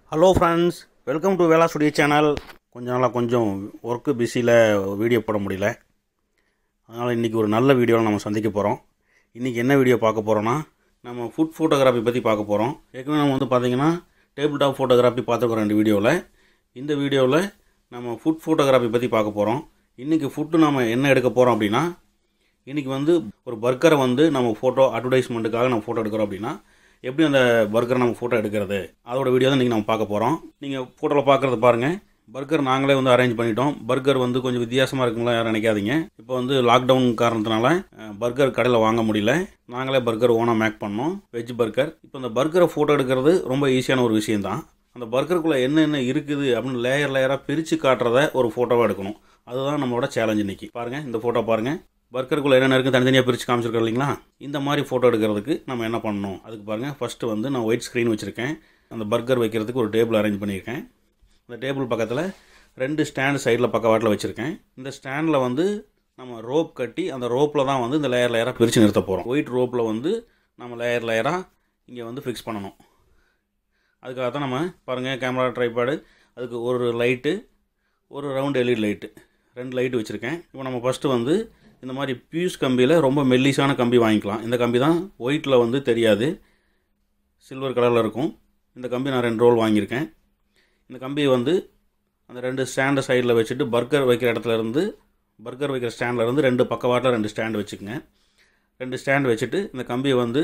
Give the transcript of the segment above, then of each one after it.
hello friends welcome to Vela studio channel கொஞ்ச நாளாக கொஞ்சம் ஒர்க்கு பிஸியில் வீடியோ போட முடியல அதனால் இன்றைக்கி ஒரு நல்ல வீடியோவில் நம்ம சந்திக்க போகிறோம் இன்றைக்கி என்ன வீடியோ பார்க்க போகிறோன்னா நம்ம ஃபுட் ஃபோட்டோகிராஃபி பற்றி பார்க்க போகிறோம் ஏற்கனவே நம்ம வந்து பார்த்திங்கன்னா டேபிள் டாப் ஃபோட்டோகிராஃபி பார்த்துருக்கோம் ரெண்டு வீடியோவில் இந்த வீடியோவில் நம்ம ஃபுட் ஃபோட்டோகிராஃபி பற்றி பார்க்க போகிறோம் இன்றைக்கி ஃபுட்டு நம்ம என்ன எடுக்க போகிறோம் அப்படின்னா இன்றைக்கி வந்து ஒரு பர்கரை வந்து நம்ம ஃபோட்டோ அட்வர்டைஸ்மெண்ட்டுக்காக நம்ம ஃபோட்டோ எடுக்கிறோம் அப்படின்னா எப்படி அந்த பர்கரை நம்ம ஃபோட்டோ எடுக்கிறது அதோட வீடியோ தான் இன்றைக்கி நம்ம பார்க்க போகிறோம் நீங்கள் ஃபோட்டோவில் பார்க்குறத பாருங்கள் பர்கர் நாங்களே வந்து அரேஞ்ச் பண்ணிட்டோம் பர்கர் வந்து கொஞ்சம் வித்தியாசமாக இருக்குங்களா யாரும் நினைக்காதீங்க இப்போ வந்து லாக்டவுன் காரணத்தினால பர்கர் கடையில் வாங்க முடியல நாங்களே பர்கர் ஓனாக மேக் பண்ணோம் வெஜ் பர்கர் இப்போ இந்த பர்கரை ஃபோட்டோ எடுக்கிறது ரொம்ப ஈஸியான ஒரு விஷயம்தான் அந்த பர்கருக்குள்ளே என்னென்ன இருக்குது அப்படின்னு லேயர் லேயராக பிரித்து காட்டுறத ஒரு ஃபோட்டோவாக எடுக்கணும் அதுதான் நம்மளோட சேலஞ்ச் இன்னைக்கு பாருங்கள் இந்த ஃபோட்டோ பாருங்கள் பர்கருக்குள்ளே என்னென்ன இருக்குது தனித்தனியாக பிரித்து காமிச்சிருக்கோம் இல்லைங்களா இந்த மாதிரி ஃபோட்டோ எடுக்கிறதுக்கு நம்ம என்ன பண்ணணும் அதுக்கு பாருங்கள் ஃபஸ்ட்டு வந்து நான் ஒயிட் ஸ்க்ரீன் வச்சுருக்கேன் அந்த பர்கர் வைக்கிறதுக்கு ஒரு டேபிள் அரேஞ்ச் பண்ணியிருக்கேன் இந்த டேபிள் பக்கத்தில் ரெண்டு ஸ்டாண்டு சைடில் பக்கவாட்டில் வச்சுருக்கேன் இந்த ஸ்டாண்டில் வந்து நம்ம ரோப் கட்டி அந்த ரோப்பில் தான் வந்து இந்த லேயர் லேயராக பிரித்து நிறுத்த போகிறோம் ஒயிட் ரோப்பில் வந்து நம்ம லேயர் லேயராக இங்கே வந்து ஃபிக்ஸ் பண்ணணும் அதுக்காக தான் நம்ம பாருங்கள் கேமரா ட்ரைபாடு அதுக்கு ஒரு லைட்டு ஒரு ரவுண்ட் எல்இடி லைட்டு ரெண்டு லைட்டு வச்சுருக்கேன் இப்போ நம்ம ஃபஸ்ட்டு வந்து இந்த மாதிரி பியூஸ் கம்பியில் ரொம்ப மெல்லிஸான கம்பி வாங்கிக்கலாம் இந்த கம்பி தான் ஒயிட்டில் வந்து தெரியாது சில்வர் கலரில் இருக்கும் இந்த கம்பி நான் ரெண்டு ரோல் வாங்கியிருக்கேன் இந்த கம்பியை வந்து அந்த ரெண்டு ஸ்டாண்டை சைடில் வச்சுட்டு பர்கர் வைக்கிற இடத்துல இருந்து பர்கர் வைக்கிற ஸ்டாண்டில் இருந்து ரெண்டு பக்கவாட்டில் ரெண்டு ஸ்டாண்டு வச்சுக்கோங்க ரெண்டு ஸ்டாண்ட் வச்சுட்டு இந்த கம்பியை வந்து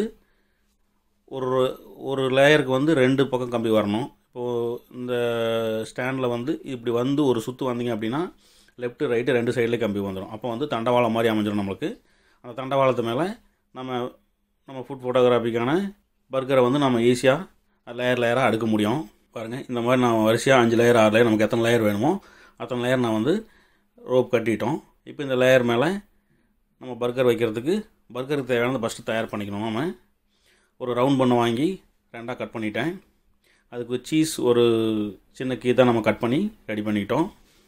ஒரு ஒரு லேயருக்கு வந்து ரெண்டு பக்கம் கம்பி வரணும் இப்போது இந்த ஸ்டாண்டில் வந்து இப்படி வந்து ஒரு சுற்று வந்தீங்க அப்படின்னா லெஃப்ட்டு ரைட்டு ரெண்டு சைட்லேயும் கம்பி வந்துடும் அப்போ வந்து தண்டவாளம் மாதிரி அமைஞ்சிடும் நம்மளுக்கு அந்த தண்டவாளத்து மேலே நம்ம நம்ம ஃபுட் ஃபோட்டோகிராஃபிக்கான பர்கரை வந்து நம்ம ஈஸியாக லேயர் லேயராக அடுக்க முடியும் பாருங்கள் இந்த மாதிரி நான் வரிசையாக அஞ்சு லேயர் ஆறு லேயர் நமக்கு எத்தனை லேயர் வேணுமோ அத்தனை லேயர் நான் வந்து ரோப் கட்டிட்டோம் இப்போ இந்த லேயர் மேலே நம்ம பர்கர் வைக்கிறதுக்கு பர்கருக்கு தேவையானது ஃபஸ்ட்டு தயார் பண்ணிக்கணும் நம்ம ஒரு ரவுண்ட் பண்ண வாங்கி ரெண்டாக கட் பண்ணிட்டேன் அதுக்கு சீஸ் ஒரு சின்ன கீத்தாக நம்ம கட் பண்ணி ரெடி பண்ணிட்டோம்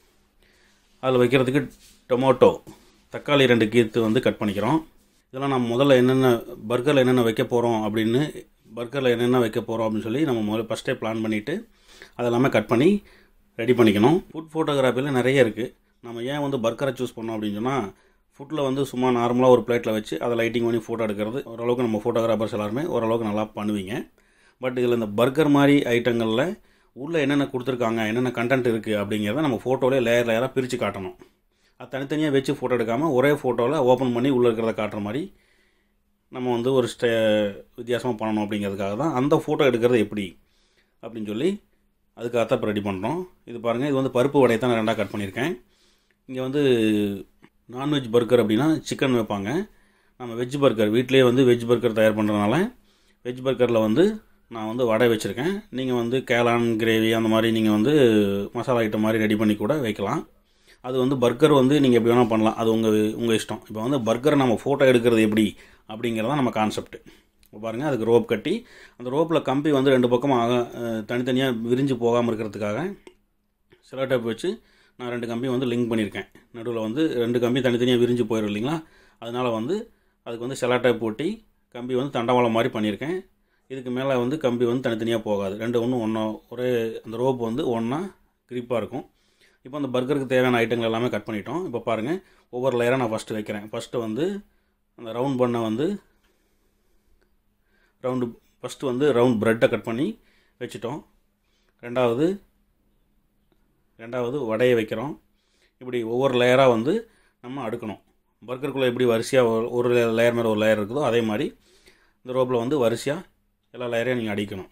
அதில் வைக்கிறதுக்கு டொமேட்டோ தக்காளி ரெண்டு கீத்து வந்து கட் பண்ணிக்கிறோம் இதெல்லாம் நம்ம முதல்ல என்னென்ன பர்கரில் என்னென்ன வைக்க போகிறோம் அப்படின்னு பர்கரில் என்னென்ன வைக்க போகிறோம் அப்படின்னு சொல்லி நம்ம முதல்ல ஃபஸ்ட்டே பிளான் பண்ணிவிட்டு அதெல்லாமே கட் பண்ணி ரெடி பண்ணிக்கணும் ஃபுட் ஃபோட்டோகிராஃபியில் நிறைய இருக்குது நம்ம ஏன் வந்து பர்கரை சூஸ் பண்ணோம் அப்படின்னு சொன்னால் ஃபுட்டில் வந்து சும்மா நார்மலாக ஒரு பிளேட்டில் வச்சு அதை லைட்டிங் பண்ணி ஃபோட்டோ எடுக்கிறது ஓரளவுக்கு நம்ம ஃபோட்டோகிராஃபர்ஸ் எல்லாருமே ஓரளவுக்கு நல்லா பண்ணுவீங்க பட் இதில் இந்த பர்கர் மாதிரி ஐட்டங்களில் உள்ளே என்னென்ன கொடுத்துருக்காங்க என்னென்ன கண்டென்ட் இருக்குது அப்படிங்கிறத நம்ம ஃபோட்டோவிலே லேயர் லேயராக பிரித்து காட்டணும் அது தனித்தனியாக வச்சு ஃபோட்டோ எடுக்காமல் ஒரே ஃபோட்டோவில் ஓப்பன் பண்ணி உள்ளே இருக்கிறத காட்டுற மாதிரி நம்ம வந்து ஒரு ஸ்டே வித்தியாசமாக பண்ணணும் அப்படிங்கிறதுக்காக தான் அந்த ஃபோட்டோ எடுக்கிறது எப்படி அப்படின்னு சொல்லி அதுக்காக தான் இப்போ ரெடி பண்ணுறோம் இது பாருங்கள் இது வந்து பருப்பு வடையை தான் நான் ரெண்டாக கட் பண்ணியிருக்கேன் இங்கே வந்து நான்வெஜ் பர்கர் அப்படின்னா சிக்கன் வைப்பாங்க நம்ம வெஜ் பர்கர் வீட்டிலேயே வந்து வெஜ் பர்கர் தயார் பண்ணுறதுனால வெஜ் பர்கரில் வந்து நான் வந்து வடை வச்சுருக்கேன் நீங்கள் வந்து கேலான் கிரேவி அந்த மாதிரி நீங்கள் வந்து மசாலா ஐட்டம் மாதிரி ரெடி பண்ணி கூட வைக்கலாம் அது வந்து பர்கர் வந்து நீங்கள் எப்படி வேணால் பண்ணலாம் அது உங்கள் உங்கள் இஷ்டம் இப்போ வந்து பர்கரை நம்ம ஃபோட்டோ எடுக்கிறது எப்படி அப்படிங்கிறதான் நம்ம கான்செப்ட் இப்போ பாருங்கள் அதுக்கு ரோப் கட்டி அந்த ரோப்பில் கம்பி வந்து ரெண்டு பக்கமும் ஆக தனித்தனியாக விரிஞ்சு போகாமல் இருக்கிறதுக்காக சில டேப் வச்சு நான் ரெண்டு கம்பி வந்து லிங்க் பண்ணியிருக்கேன் நடுவில் வந்து ரெண்டு கம்பி தனித்தனியாக விரிஞ்சு போயிடும் இல்லைங்களா அதனால் வந்து அதுக்கு வந்து செலா டேப் போட்டி கம்பி வந்து தண்டவாளம் மாதிரி பண்ணியிருக்கேன் இதுக்கு மேலே வந்து கம்பி வந்து தனித்தனியாக போகாது ரெண்டு ஒன்று ஒன்றா ஒரே அந்த ரோப் வந்து ஒன்றா கிரிப்பாக இருக்கும் இப்போ அந்த பர்கருக்கு தேவையான ஐட்டங்கள் எல்லாமே கட் பண்ணிட்டோம் இப்போ பாருங்கள் ஒவ்வொரு லேயராக நான் ஃபஸ்ட்டு வைக்கிறேன் ஃபஸ்ட்டு வந்து அந்த ரவுண்ட் பண்ணை வந்து ரவுண்டு ஃபஸ்ட்டு வந்து ரவுண்ட் ப்ரெட்டை கட் பண்ணி வச்சுட்டோம் ரெண்டாவது ரெண்டாவது வடையை வைக்கிறோம் இப்படி ஒவ்வொரு லேயராக வந்து நம்ம அடுக்கணும் பர்கருக்குள்ளே எப்படி வரிசையாக ஒரு லேயர் மேலே ஒரு லேயர் இருக்குதோ அதே மாதிரி இந்த ரோப்பில் வந்து வரிசையாக எல்லா லேயரையும் நீங்கள் அடிக்கணும்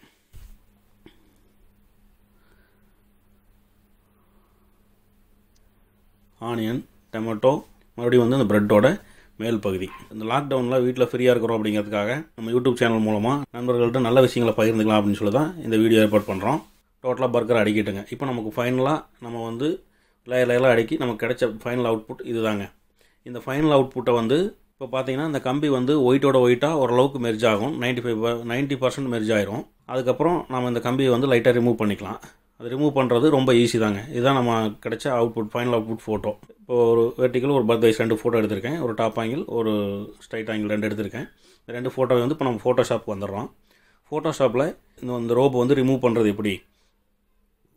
ஆனியன் டொமேட்டோ மறுபடியும் வந்து இந்த ப்ரெட்டோட மேல் பகுதி இந்த லாக்டவுனில் வீட்டில் ஃப்ரீயாக இருக்கிறோம் அப்படிங்கிறதுக்காக நம்ம யூடியூப் சேனல் மூலமாக நண்பர்கள்ட்ட நல்ல விஷயங்களை பகிர்ந்துக்கலாம் அப்படின்னு சொல்லி தான் இந்த வீடியோ ஏற்பாடு பண்ணுறோம் டோட்டலாக பர்கர் அடிக்கிட்டுங்க இப்போ நமக்கு ஃபைனலாக நம்ம வந்து லேயர் லேயராக அடிக்கி நமக்கு கிடைச்ச ஃபைனல் அவுட்புட் இதுதாங்க இந்த ஃபைனல் அவுட்புட்டை வந்து இப்போ பார்த்தீங்கன்னா இந்த கம்பி வந்து ஒயிட்டோட ஒயிட்டாக ஓரளவுக்கு மெர்ஜ் ஆகும் ninety five ninety percent merge ஆயிரும் அதுக்கப்புறம் நம்ம இந்த கம்பியை வந்து லைட்டாக ரிமூவ் பண்ணிக்கலாம் அது ரிமூவ் பண்ணுறது ரொம்ப ஈஸி தாங்க இதுதான் நம்ம கிடைச்ச அவுட்புட் ஃபைனல் அவுட்புட் ஃபோட்டோ இப்போ ஒரு வெர்டிக்கல் ஒரு பர்த் வைஸ் ரெண்டு ஃபோட்டோ எடுத்திருக்கேன் ஒரு டாப் ஆங்கிள் ஒரு ஸ்ட்ரைட் ஆங்கிள் ரெண்டு எடுத்திருக்கேன் இந்த ரெண்டு ஃபோட்டோ வந்து இப்போ நம்ம ஃபோட்டோஷாப் வந்துடுறோம் ஃபோட்டோஷாப்பில் இந்த இந்த ரோப் வந்து ரிமூவ் பண்ணுறது எப்படி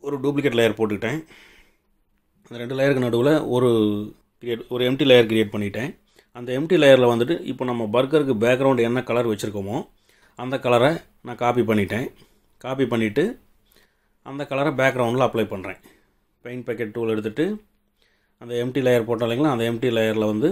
ஒரு டூப்ளிகேட் லேயர் போட்டுக்கிட்டேன் அந்த ரெண்டு லேயருக்கு நடுவில் ஒரு கிரியேட் ஒரு எம்டி லேயர் கிரியேட் பண்ணிட்டேன் அந்த எம்டி லேயரில் வந்துட்டு இப்போ நம்ம பர்கருக்கு பேக்ரவுண்ட் என்ன கலர் வச்சுருக்கோமோ அந்த கலரை நான் காப்பி பண்ணிட்டேன் காப்பி பண்ணிவிட்டு அந்த கலரை பேக்ரவுண்டில் அப்ளை பண்ணுறேன் பெயிண்ட் பேக்கெட் டூல் எடுத்துகிட்டு அந்த எம்டி லேயர் போட்டோம் இல்லைங்களா அந்த எம்டி லேயரில் வந்து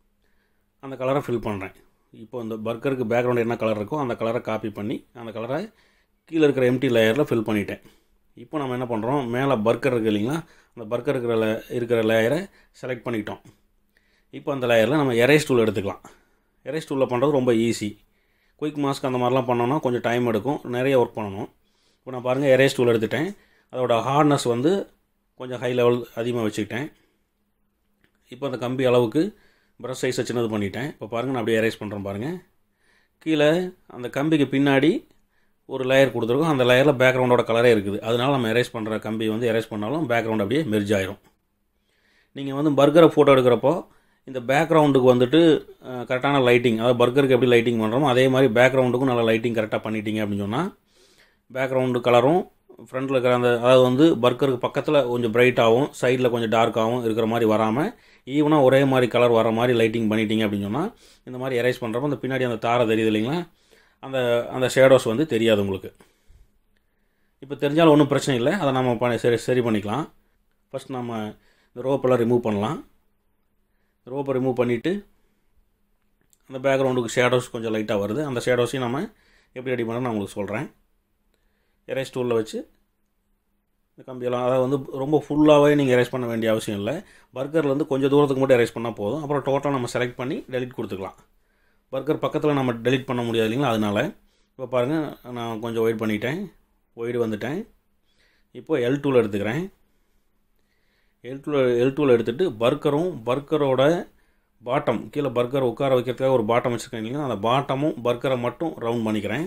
அந்த கலரை ஃபில் பண்ணுறேன் இப்போ இந்த பர்கருக்கு பேக்ரவுண்ட் என்ன கலர் இருக்கோ அந்த கலரை காப்பி பண்ணி அந்த கலரை கீழே இருக்கிற எம்டி லேயரில் ஃபில் பண்ணிட்டேன் இப்போ நம்ம என்ன பண்ணுறோம் மேலே பர்கர் இருக்குது இல்லைங்களா அந்த பர்கர் இருக்கிற லே இருக்கிற லேயரை செலக்ட் பண்ணிட்டோம் இப்போ அந்த லேயரில் நம்ம எரேஸ் டூல் எடுத்துக்கலாம் எரேஸ் டூலில் பண்ணுறது ரொம்ப ஈஸி குயிக் மாஸ்க் அந்த மாதிரிலாம் பண்ணோன்னா கொஞ்சம் டைம் எடுக்கும் நிறைய ஒர்க் பண்ணணும் இப்போ நான் பாருங்கள் எரேஸ் டூல் எடுத்துட்டேன் அதோட ஹார்ட்னஸ் வந்து கொஞ்சம் ஹை லெவல் அதிகமாக வச்சுக்கிட்டேன் இப்போ அந்த கம்பி அளவுக்கு ப்ரஷ் சைஸை சின்னது பண்ணிட்டேன் இப்போ பாருங்கள் நான் அப்படியே எரேஸ் பண்ணுறேன் பாருங்கள் கீழே அந்த கம்பிக்கு பின்னாடி ஒரு லேயர் கொடுத்துருக்கோம் அந்த லேயரில் பேக்ரவுண்டோட கலரே இருக்குது அதனால் நம்ம எரேஸ் பண்ணுற கம்பி வந்து எரேஸ் பண்ணாலும் பேக்ரவுண்ட் அப்படியே மெர்ஜ் ஆயிரும் நீங்கள் வந்து பர்கரை ஃபோட்டோ எடுக்கிறப்போ இந்த பேக்ரவுண்டுக்கு வந்துட்டு கரெக்டான லைட்டிங் அதாவது பர்கருக்கு எப்படி லைட்டிங் பண்ணுறோமோ அதே மாதிரி பேக்ரவுண்டுக்கும் நல்லா லைட்டிங் கரெக்டாக பண்ணிட்டீங்க அப்படின்னு சொன்னால் பேக்ரவுண்டு கலரும் ஃப்ரண்ட்டில் இருக்கிற அந்த அதாவது வந்து பர்கருக்கு பக்கத்தில் கொஞ்சம் பிரைட்டாகவும் சைடில் கொஞ்சம் டார்க்காகவும் இருக்கிற மாதிரி வராமல் ஈவனாக ஒரே மாதிரி கலர் வர மாதிரி லைட்டிங் பண்ணிட்டீங்க அப்படின்னு சொன்னால் இந்த மாதிரி எரேஸ் பண்ணுறப்போ அந்த பின்னாடி அந்த தாரை தெரியுது இல்லைங்களா அந்த அந்த ஷேடோஸ் வந்து தெரியாது உங்களுக்கு இப்போ தெரிஞ்சாலும் ஒன்றும் பிரச்சனை இல்லை அதை நம்ம பண்ண சரி சரி பண்ணிக்கலாம் ஃபஸ்ட் நம்ம இந்த ரோப்பெல்லாம் ரிமூவ் பண்ணலாம் ரோப்பை ரிமூவ் பண்ணிவிட்டு அந்த பேக்ரவுண்டுக்கு ஷேடோஸ் கொஞ்சம் லைட்டாக வருது அந்த ஷேடோஸையும் நம்ம எப்படி ரெடி பண்ணணும் நான் உங்களுக்கு சொல்கிறேன் எரேஸ் டூலில் வச்சு இந்த கம்பியெல்லாம் அதாவது வந்து ரொம்ப ஃபுல்லாகவே நீங்கள் எரேஸ் பண்ண வேண்டிய அவசியம் இல்லை பர்கர்லேருந்து கொஞ்சம் தூரத்துக்கு மட்டும் எரேஸ் பண்ணால் போதும் அப்புறம் டோட்டலாக நம்ம செலக்ட் பண்ணி டெலிட் கொடுத்துக்கலாம் பர்கர் பக்கத்தில் நம்ம டெலிட் பண்ண முடியாது இல்லைங்களா அதனால் இப்போ பாருங்கள் நான் கொஞ்சம் ஒயிட் பண்ணிட்டேன் ஒயிடு வந்துட்டேன் இப்போ எல் டூவில் எடுத்துக்கிறேன் எல் டூவில் எல் டூவில் எடுத்துகிட்டு பர்கரும் பர்கரோட பாட்டம் கீழே பர்கர் உட்கார வைக்கிறதுக்காக ஒரு பாட்டம் வச்சுருக்கேன் இல்லைங்களா அந்த பாட்டமும் பர்கரை மட்டும் ரவுண்ட் பண்ணிக்கிறேன்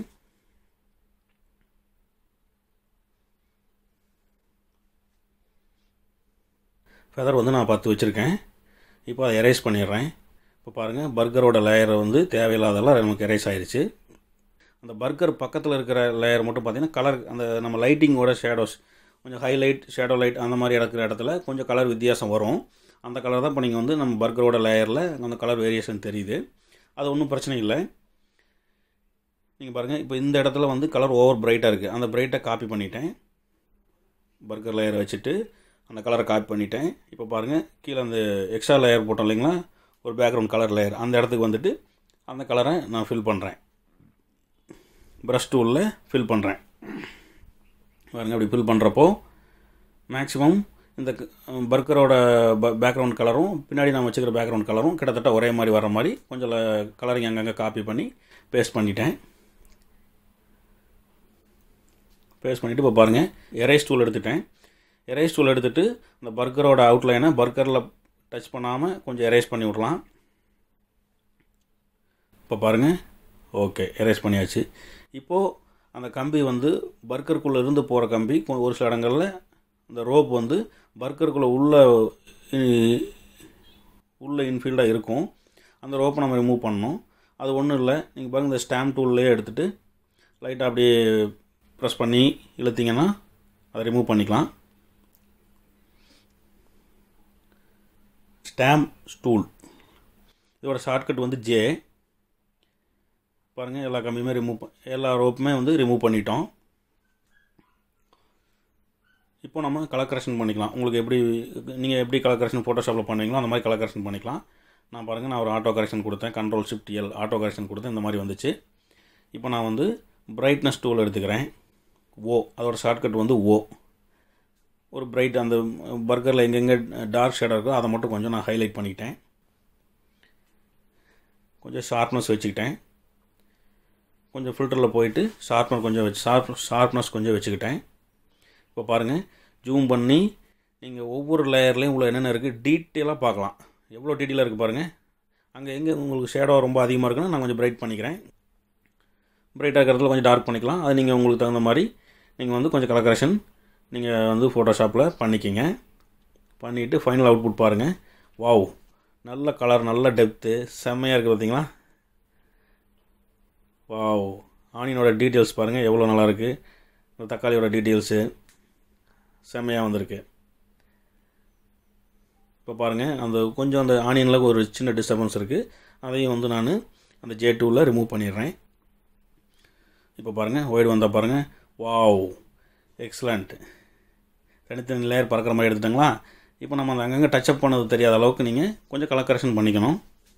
ஃபெதர் வந்து நான் பத்து வச்சுருக்கேன் இப்போ அதை எரேஸ் பண்ணிடுறேன் இப்போ பாருங்கள் பர்கரோட லேயரை வந்து தேவையில்லாதெல்லாம் நமக்கு எரேஸ் ஆயிடுச்சு அந்த பர்கர் பக்கத்தில் இருக்கிற லேயர் மட்டும் பார்த்திங்கன்னா கலர் அந்த நம்ம லைட்டிங்கோட ஷேடோஸ் கொஞ்சம் ஹைலைட் ஷேடோ லைட் அந்த மாதிரி இருக்கிற இடத்துல கொஞ்சம் கலர் வித்தியாசம் வரும் அந்த கலர் தான் இப்போ நீங்கள் வந்து நம்ம பர்கரோட லேயரில் அந்த கலர் வேரியேஷன் தெரியுது அது ஒன்றும் பிரச்சனை இல்லை நீங்கள் பாருங்கள் இப்போ இந்த இடத்துல வந்து கலர் ஓவர் பிரைட்டாக இருக்குது அந்த பிரைட்டை காப்பி பண்ணிட்டேன் பர்கர் லேயரை வச்சுட்டு அந்த கலரை காப்பி பண்ணிட்டேன் இப்போ பாருங்கள் கீழே அந்த எக்ஸ்ட்ரா லேயர் போட்டோம் இல்லைங்களா ஒரு பேக்ரவுண்ட் கலர் லேயர் அந்த இடத்துக்கு வந்துட்டு அந்த கலரை நான் ஃபில் பண்ணுறேன் ப்ரஷ் டூலில் ஃபில் பண்ணுறேன் பாருங்கள் அப்படி ஃபில் பண்ணுறப்போ மேக்ஸிமம் இந்த பர்கரோட ப பேக்ரவுண்ட் கலரும் பின்னாடி நான் வச்சுக்கிற பேக்ரவுண்ட் கலரும் கிட்டத்தட்ட ஒரே மாதிரி வர மாதிரி கொஞ்சம் கலரிங் அங்கங்கே காப்பி பண்ணி பேஸ்ட் பண்ணிட்டேன் பேஸ்ட் பண்ணிவிட்டு இப்போ பாருங்கள் எரேஸ் டூல் எடுத்துட்டேன் எரேஸ் டூல் எடுத்துகிட்டு அந்த பர்கரோட அவுட்லைனை பர்கரில் டச் பண்ணாமல் கொஞ்சம் எரேஸ் பண்ணி விட்லாம் இப்போ பாருங்கள் ஓகே எரேஸ் பண்ணியாச்சு இப்போது அந்த கம்பி வந்து பர்கருக்குள்ளே இருந்து போகிற கம்பி ஒரு சில இடங்களில் அந்த ரோப் வந்து பர்கருக்குள்ளே உள்ள உள்ள இன்ஃபீல்டாக இருக்கும் அந்த ரோப்பை நம்ம ரிமூவ் பண்ணணும் அது ஒன்றும் இல்லை நீங்கள் பாருங்கள் இந்த ஸ்டாம்ப் டூல்லே எடுத்துகிட்டு லைட்டாக அப்படியே ப்ரெஸ் பண்ணி இழுத்திங்கன்னா அதை ரிமூவ் பண்ணிக்கலாம் ஸ்டாம்ப் ஸ்டூல் இதோட ஷார்ட்கட் வந்து ஜே பாருங்கள் எல்லா கம்பியுமே ரிமூவ் எல்லா ரோப்புமே வந்து ரிமூவ் பண்ணிட்டோம் இப்போ நம்ம கலர் கரெக்ஷன் பண்ணிக்கலாம் உங்களுக்கு எப்படி நீங்கள் எப்படி கலர் கரெக்ஷன் ஃபோட்டோஷாப்பில் பண்ணுவீங்களோ அந்த மாதிரி கலர் கரெக்ஷன் பண்ணிக்கலாம் நான் பாருங்கள் நான் ஒரு ஆட்டோ கரெக்ஷன் கொடுத்தேன் control shift L auto correction கொடுத்தேன் இந்த மாதிரி வந்துச்சு இப்போ நான் வந்து பிரைட்னஸ் டூல் எடுத்துக்கிறேன் ஓ அதோட ஷார்ட்கட் வந்து ஓ ஒரு பிரைட் அந்த பர்கரில் எங்கெங்கே டார்க் ஷேடாக இருக்கோ அதை மட்டும் கொஞ்சம் நான் ஹைலைட் பண்ணிக்கிட்டேன் கொஞ்சம் ஷார்ப்னஸ் வச்சுக்கிட்டேன் கொஞ்சம் ஃபில்டரில் போயிட்டு ஷார்ப்னர் கொஞ்சம் வச்சு ஷார்ப் ஷார்ப்னஸ் கொஞ்சம் வச்சுக்கிட்டேன் இப்போ பாருங்கள் ஜூம் பண்ணி நீங்கள் ஒவ்வொரு லேயர்லேயும் உள்ள என்னென்ன இருக்குது டீட்டெயிலாக பார்க்கலாம் எவ்வளோ டீட்டெயிலாக இருக்குது பாருங்கள் அங்கே எங்கே உங்களுக்கு ஷேடோ ரொம்ப அதிகமாக இருக்குன்னா நான் கொஞ்சம் பிரைட் பண்ணிக்கிறேன் பிரைட்டாக இருக்கிறதுல கொஞ்சம் டார்க் பண்ணிக்கலாம் அது நீங்கள் உங்களுக்கு தகுந்த மாதிரி நீங்கள் வந்து கொஞ்சம் கலர் கரெக்ஷன் நீங்கள் வந்து ஃபோட்டோஷாப்பில் பண்ணிக்கிங்க பண்ணிவிட்டு ஃபைனல் அவுட்புட் பாருங்கள் வாவ் நல்ல கலர் நல்ல டெப்த்து செம்மையாக இருக்குது பார்த்தீங்களா வாவ் ஆனியனோட டீட்டெயில்ஸ் பாருங்கள் எவ்வளோ நல்லாயிருக்கு இந்த தக்காளியோட டீட்டெயில்ஸு செம்மையாக வந்திருக்கு இப்போ பாருங்கள் அந்த கொஞ்சம் அந்த ஆனியனில் ஒரு சின்ன டிஸ்டர்பன்ஸ் இருக்குது அதையும் வந்து நான் அந்த ஜே டூவில் ரிமூவ் பண்ணிடுறேன் இப்போ பாருங்கள் ஒயிட் வந்தால் பாருங்கள் வாவ் எக்ஸலண்ட் தனித்தனி லேயர் பறக்கிற மாதிரி எடுத்துட்டாங்களா இப்போ நம்ம அந்த அங்கங்கே டச்சப் பண்ணது தெரியாத அளவுக்கு நீங்கள் கொஞ்சம் கலர் கரெக்ஷன் பண்ணிக்கணும்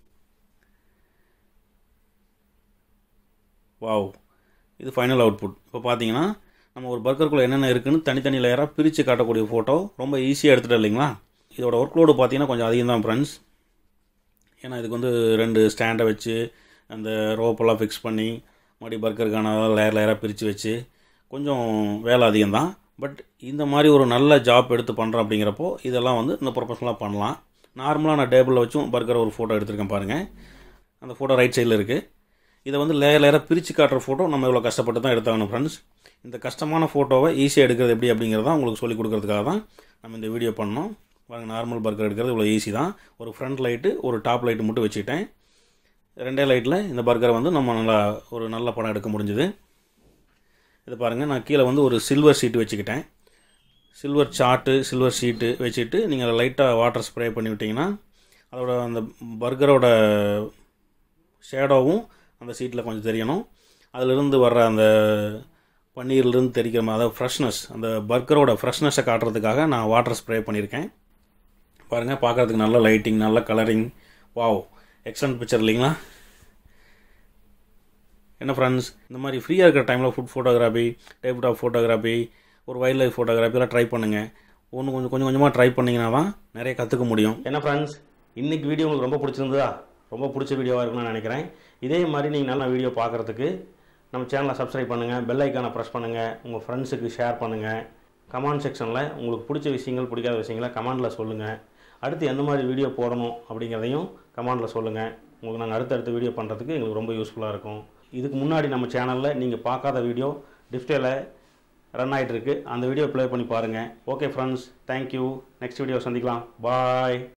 வாவ் இது ஃபைனல் அவுட்புட் இப்போ பார்த்தீங்கன்னா நம்ம ஒரு பர்கருக்குள்ளே என்னென்ன இருக்குன்னு தனித்தனி லேயராக பிரித்து காட்டக்கூடிய ஃபோட்டோ ரொம்ப ஈஸியாக எடுத்துகிட்டு இல்லைங்களா இதோட ஒர்க் லோடு பார்த்தீங்கன்னா கொஞ்சம் அதிகம் தான் ஃப்ரெண்ட்ஸ் ஏன்னா இதுக்கு வந்து ரெண்டு ஸ்டாண்டை வச்சு அந்த ரோப்பெல்லாம் ஃபிக்ஸ் பண்ணி மறுபடியும் பர்கருக்கான லேயர் லேயராக பிரித்து வச்சு கொஞ்சம் வேலை அதிகம்தான் பட் இந்த மாதிரி ஒரு நல்ல ஜாப் எடுத்து பண்ணுறோம் அப்படிங்கிறப்போ இதெல்லாம் வந்து இந்த ப்ரொஃபஷனலாக பண்ணலாம் நார்மலாக நான் டேபிளில் வச்சும் பர்கர் ஒரு ஃபோட்டோ எடுத்திருக்கேன் பாருங்கள் அந்த ஃபோட்டோ ரைட் சைடில் இருக்குது இதை வந்து லேயர் லேயராக பிரித்து காட்டுற ஃபோட்டோ நம்ம இவ்வளோ கஷ்டப்பட்டு தான் எடுத்தாகணும் ஃப்ரெண்ட்ஸ் இந்த கஷ்டமான ஃபோட்டோவை ஈஸியாக எடுக்கிறது எப்படி அப்படிங்கிறத உங்களுக்கு சொல்லிக் கொடுக்கறதுக்காக தான் நம்ம இந்த வீடியோ பண்ணோம் பாருங்கள் நார்மல் பர்கர் எடுக்கிறது இவ்வளோ ஈஸி தான் ஒரு ஃப்ரண்ட் லைட்டு ஒரு டாப் லைட்டு மட்டும் வச்சுக்கிட்டேன் ரெண்டே லைட்டில் இந்த பர்கரை வந்து நம்ம நல்லா ஒரு நல்ல படம் எடுக்க முடிஞ்சுது இது பாருங்கள் நான் கீழே வந்து ஒரு சில்வர் ஷீட்டு வச்சுக்கிட்டேன் சில்வர் சார்ட்டு சில்வர் ஷீட்டு வச்சுட்டு நீங்கள் லைட்டாக வாட்டர் ஸ்ப்ரே பண்ணி விட்டிங்கன்னா அதோட அந்த பர்கரோட ஷேடோவும் அந்த சீட்டில் கொஞ்சம் தெரியணும் அதிலிருந்து வர்ற அந்த பன்னீர்லேருந்து தெரிக்கிற மாதிரி அதாவது ஃப்ரெஷ்னஸ் அந்த பர்கரோட ஃப்ரெஷ்னஸை காட்டுறதுக்காக நான் வாட்டர் ஸ்ப்ரே பண்ணியிருக்கேன் பாருங்கள் பார்க்குறதுக்கு நல்ல லைட்டிங் நல்ல கலரிங் வாவ் எக்ஸலண்ட் பிக்சர் இல்லைங்களா என்ன ஃப்ரெண்ட்ஸ் இந்த மாதிரி ஃப்ரீயாக இருக்கிற டைமில் food photography table top photography ஒரு வைல்ட் லைஃப் ஃபோட்டோகிராஃபிலாம் ட்ரை பண்ணுங்கள் ஒன்று கொஞ்சம் கொஞ்சம் கொஞ்சமாக ட்ரை பண்ணிங்கன்னா தான் நிறைய கற்றுக்க முடியும் என்ன ஃப்ரெண்ட்ஸ் இன்றைக்கி வீடியோ உங்களுக்கு ரொம்ப பிடிச்சிருந்ததா ரொம்ப பிடிச்ச வீடியோவாக இருக்கும்னு நான் நினைக்கிறேன் இதே மாதிரி நீங்கள் நல்ல வீடியோ பார்க்குறதுக்கு நம்ம சேனலை சப்ஸ்கிரைப் பண்ணுங்கள் பெல் ஐக்கானை ப்ரெஸ் பண்ணுங்கள் உங்கள் ஃப்ரெண்ட்ஸுக்கு ஷேர் பண்ணுங்கள் கமெண்ட் செக்ஷனில் உங்களுக்கு பிடிச்ச விஷயங்கள் பிடிக்காத விஷயங்களை கமெண்டில் சொல்லுங்கள் அடுத்து எந்த மாதிரி வீடியோ போடணும் அப்படிங்கிறதையும் கமெண்டில் சொல்லுங்கள் உங்களுக்கு நாங்கள் அடுத்தடுத்த வீடியோ பண்ணுறதுக்கு எங்களுக்கு ரொம்ப யூஸ்ஃபுல்லாக இருக்கும் இதுக்கு முன்னாடி நம்ம சேனலில் நீங்கள் பார்க்காத வீடியோ டிஸ்பிளேல ரன் ஆகிட்டு இருக்கு அந்த வீடியோ ப்ளே பண்ணி பாருங்கள் okay friends thank you next video சந்திக்கலாம் பாய்